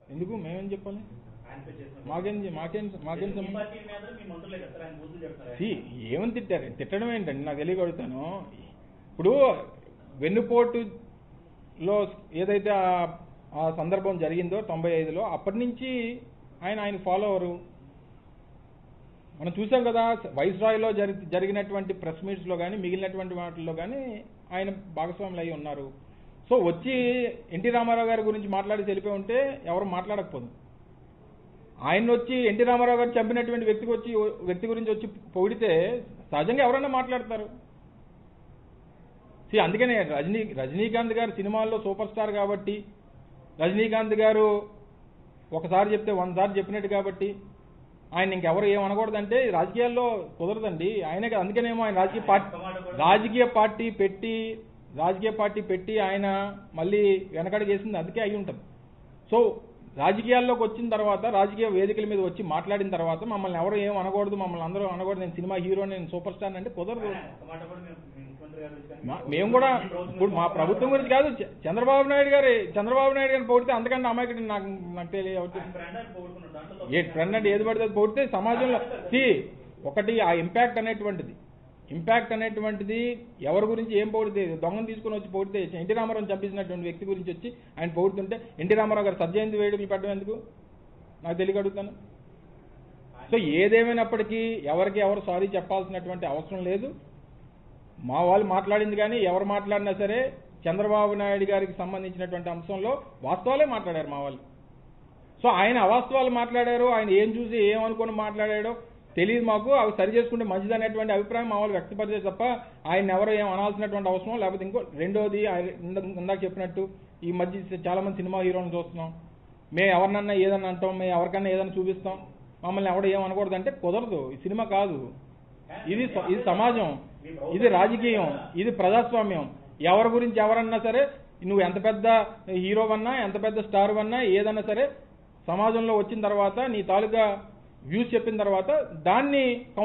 ఎందుకు మేమేం చెప్పాలి ఆయనపై చేసిన మాకేం మాకేం మాకేం మీ సంబంధం పార్టీ మీద మీ మంత్రులే కదా సార్ ఆయన బూతులు చెప్తారు See, ఏమని తిట్టారు తిట్టడం ఏంటండి నాకు తెలియగలుగుతాను ఇప్పుడు వెన్నుపోటులో ఏదైతే ఆ- ఆ సందర్భం జరిగిందో తొంభై ఐదులో అప్పటి నుంచి ఆయన ఆయన ఫాలో అవరు మనం చూసాం కదా వైస్రాయ్లో జరి జరిగినటువంటి ప్రెస్ మీట్స్లో కానీ మిగిలినటువంటి వాటిల్లో కానీ ఆయన భాగస్వాములు అయి ఉన్నారు సో వచ్చి ఎన్టీ రామారావు గారి గురించి మాట్లాడి తెలిపి ఉంటే ఎవరు మాట్లాడకపోదు ఆయన వచ్చి ఎన్టీ రామారావు గారు చంపినటువంటి వ్యక్తికి వచ్చి వ్యక్తి గురించి వచ్చి పొగిడితే సహజంగా ఎవరైనా మాట్లాడతారు See, అందుకనే రజనీ రజనీకాంత్ గారు సినిమాల్లో సూపర్ స్టార్ కాబట్టి రజనీకాంత్ గారు ఒకసారి చెప్తే వంద సార్లు చెప్పినట్టు కాబట్టి ఆయన ఇంకెవరు ఏమనకూడదంటే రాజకీయాల్లో కుదరదండి ఆయనే కదా, అందుకనేమో ఆయన రాజకీయ పార్టీ రాజకీయ పార్టీ పెట్టి రాజకీయ పార్టీ పెట్టి ఆయన మళ్ళీ వెనకడుగేసింది అందుకే అయి ఉంటుంది సో రాజకీయాల్లోకి వచ్చిన తర్వాత రాజకీయ వేదికల మీద వచ్చి మాట్లాడిన తర్వాత మమ్మల్ని ఎవరు ఏం అనకూడదు మమ్మల్ని అందరూ అనకూడదు నేను సినిమా హీరో నేను సూపర్ స్టార్ అంటే కుదరదు ఆయన ఒక్క మాట కూడా మేము మీ ముఖ్యమంత్రి గారి గురించి కానీ మా- మేము కూడా మీ ప్రభుత్వం ఇప్పుడు మా గురించి ప్రభుత్వం గురించి కాదు చ- చంద్రబాబు నాయుడు గారి చంద్రబాబు నాయుడు గారిని పొగిడితే అంతకంటే అమాయకుడు నాకు నాకు తెలియదు ఆయన ఫ్రెండ్ అని పోగొట్టుకున్నాడు దాంట్లో ఏ ట్రెండ్ అంటే ఏది పడితే అది పొగిడితే సమాజంలో సి ఒకటి ఆ ఇంపాక్ట్ అనేటువంటిది ఇంపాక్ట్ అనేటువంటిది ఎవరి గురించి ఏం పొగిడితే దొంగను తీసుకుని వచ్చి పొగిడితే ఎన్టీ రామారావు చంపించినటువంటి వ్యక్తి గురించి వచ్చి ఆయన పొగుడుతుంటే ఎన్టీ రామారావు గారు సజ్జయంతి వేడుకలు పెట్టడం ఎందుకు నాకు తెలియక అడుగుతాను సో ఏదేమైనప్పటికీ ఎవరికి ఎవరు సారీ చెప్పాల్సినటువంటి అవసరం లేదు మా వాళ్ళు మాట్లాడింది కానీ ఎవరు మాట్లాడినా సరే చంద్రబాబు నాయుడు గారికి సంబంధించినటువంటి అంశంలో వాస్తవాలే మాట్లాడారు మా వాళ్ళు సో ఆయన అవాస్తవాలు మాట్లాడారు ఆయన ఏం చూసి ఏమనుకొని మాట్లాడాడో తెలియదు మాకు అవి సరి చేసుకుంటే మంచిదనేటువంటి అభిప్రాయం మా వాళ్ళు వ్యక్తపరిచే తప్ప ఆయన ఎవరో ఏం అనాల్సినటువంటి అవసరం లేకపోతే ఇంకో రెండోది ఆయన ఇంద- ఇందాక చెప్పినట్టు ఈ మధ్య చాలా మంది సినిమా హీరోలను చూస్తున్నాం మేము ఎవరినన్నా ఏదన్నా అంటాం మేము ఎవరికన్నా ఏదన్నా చూపిస్తాం మమ్మల్ని ఎవడో ఏం అనకూడదు అంటే కుదరదు ఈ సినిమా కాదు ఇది స- ఇది సమాజం ఇది రాజకీయం ఇది ప్రజాస్వామ్యం ఎవరి గురించి ఎవరన్నా సరే నువ్వు ఎంత పెద్ద హీరో అన్నా ఎంత పెద్ద స్టార్ అన్నా ఏదన్నా సరే సమాజంలో వచ్చిన తర్వాత నీ తాలూకా వ్యూస్ చెప్పిన తర్వాత దాన్ని